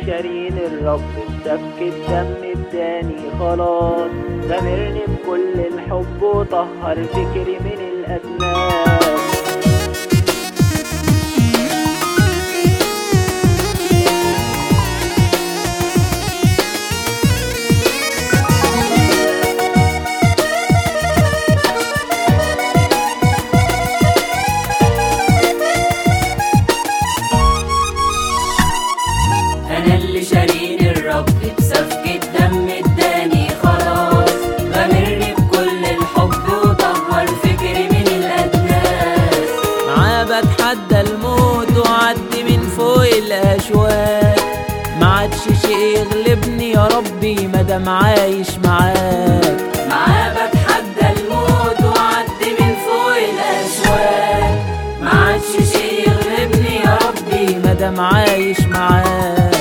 شارين الرب بسفك الدم اداني خلاص غامرني بكل الحب وطهر فكري من الأدناس انا اللي شارين الرب بسفك الدم اداني خلاص غامرني بكل الحب وطهر فكري من الادناس معاه بتحدى الموت وعدي من فوق الاشواك ما عادش شيء يغلبني يا ربي مادام عايش معاك معاه بتحدى الموت وعدي من فوق الاشواك ما عادش شيء يغلبني يا ربي مادام عايش معاك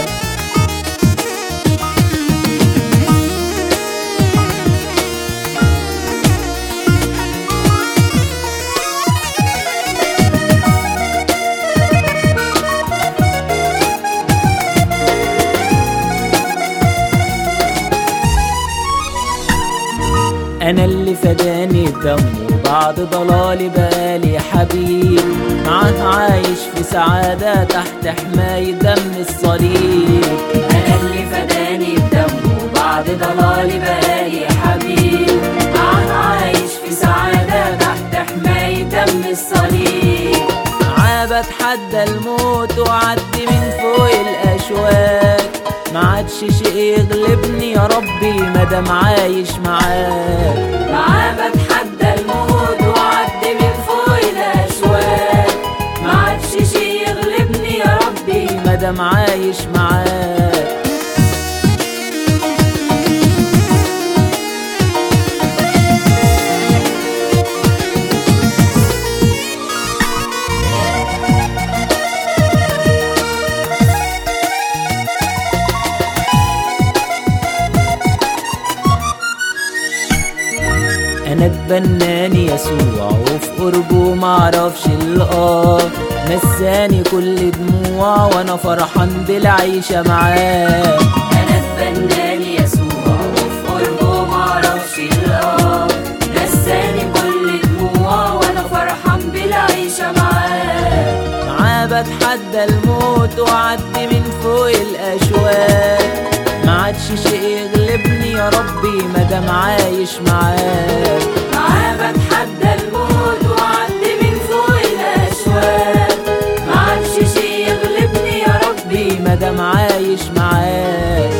انا اللي فداني بدمه بعد ضلالي بقالي حبيب معاه عايش في سعادة تحت حماية دم الصليب انا اللي فداني بدمه بعد ضلالي بقالي حبيب معاه عايش في سعادة تحت حماية دم الصليب معاه بتحدى الموت وعدي من فوق الاشواك ما عادش شيء يغلبني يا ربي مادام عايش معاك معاه بتحدى الموت وعدي من فوق الاشواك ما عادش شي يغلبني يا ربي مادام عايش معاك انا اتبناني يسوع وفي قربه معرفش القاه نساني كل دموع وانا فرحان بالعيشة معاه انا اتبناني يسوع وفي قربه معرفش الاه نساني كل دموع وانا فرحان بالعيشه معاه معاه بتحدى الموت وعدي من فوق الاشواك ما عادش شيء يغلبني يا ربي مادام عايش معاك معاه بتحدى الموت وعدي من فوق الاشواك ما عادش شي يغلبني يا ربي مادام عايش معاك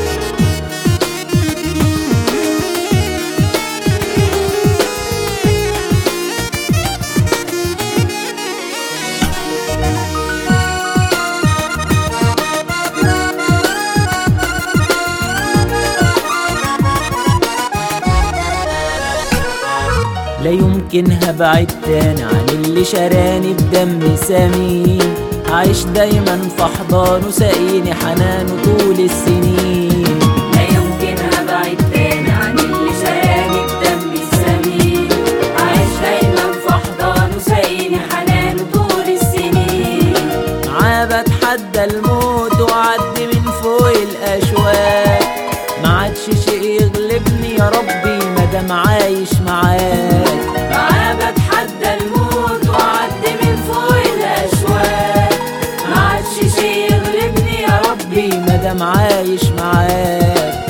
لا يمكن هبعد تاني عن اللي شراني بدم سمين عايش دايما في حضانه ساقيني حنانه طول السنين لا يمكن ابعد تاني عن اللي شاراني بدم السمين عايش دايما في احضانه سايني حنانه طول السنين معاه بتحدى الموت وعدي من فوق الاشواك ما عادش شيء يغلبني يا ربي مادام عايش معاك معاه بتحدى الموت وعدي من فوق الاشواك ما عادش شي يغلبني يا ربي مادام عايش معاك